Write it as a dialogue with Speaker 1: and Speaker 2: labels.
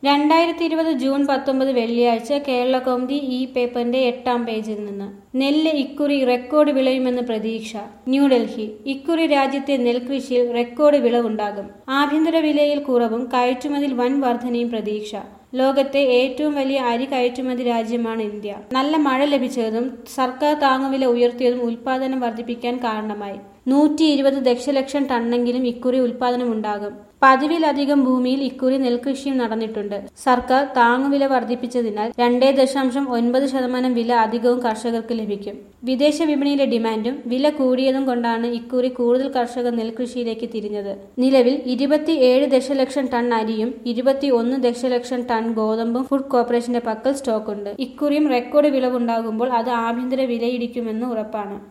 Speaker 1: രണ്ടായിരത്തി ഇരുപത് ജൂൺ പത്തൊമ്പത് വെള്ളിയാഴ്ച കേരള കൗമുദി ഈ പേപ്പറിന്റെ എട്ടാം പേജിൽ നിന്ന് നെല്ല് ഇക്കുറി റെക്കോർഡ് വിളയുമെന്ന് പ്രതീക്ഷ ന്യൂഡൽഹി ഇക്കുറി രാജ്യത്തെ നെൽകൃഷിയിൽ റെക്കോർഡ് വിളവുണ്ടാകും ആഭ്യന്തര വിലയിൽ കുറവും കയറ്റുമതിയിൽ വൻ വർധനയും പ്രതീക്ഷ ലോകത്തെ ഏറ്റവും വലിയ അരി കയറ്റുമതി രാജ്യമാണ് ഇന്ത്യ നല്ല മഴ ലഭിച്ചതും സർക്കാർ താങ്ങുവില ഉയർത്തിയതും ഉൽപാദനം വർദ്ധിപ്പിക്കാൻ കാരണമായി നൂറ്റി ഇരുപത് ദശലക്ഷം ടണ്ണെങ്കിലും ഇക്കുറി ഉൽപാദനമുണ്ടാകും പതിവിലധികം ഭൂമിയിൽ ഇക്കുറി നെൽകൃഷിയും നടന്നിട്ടുണ്ട് സർക്കാർ താങ്ങുവില വർദ്ധിപ്പിച്ചതിനാൽ രണ്ടേ ദശാംശം ഒൻപത് ശതമാനം വില അധികവും കർഷകർക്ക് ലഭിക്കും വിദേശ വിപണിയിലെ ഡിമാൻഡും വില കൂടിയതും കൊണ്ടാണ് ഇക്കുറി കൂടുതൽ കർഷകർ നെൽകൃഷിയിലേക്ക് തിരിഞ്ഞത് നിലവിൽ ഇരുപത്തിയേഴ് ദശലക്ഷം ടൺ അരിയും ഇരുപത്തി ഒന്ന് ദശലക്ഷം ടൺ ഗോതമ്പും ഫുഡ് കോർപ്പറേഷന്റെ പക്കൽ സ്റ്റോക്കുണ്ട് ഇക്കുറിയും റെക്കോർഡ് വിളവുണ്ടാകുമ്പോൾ അത് ആഭ്യന്തര വിലയിടിക്കുമെന്ന് ഉറപ്പാണ്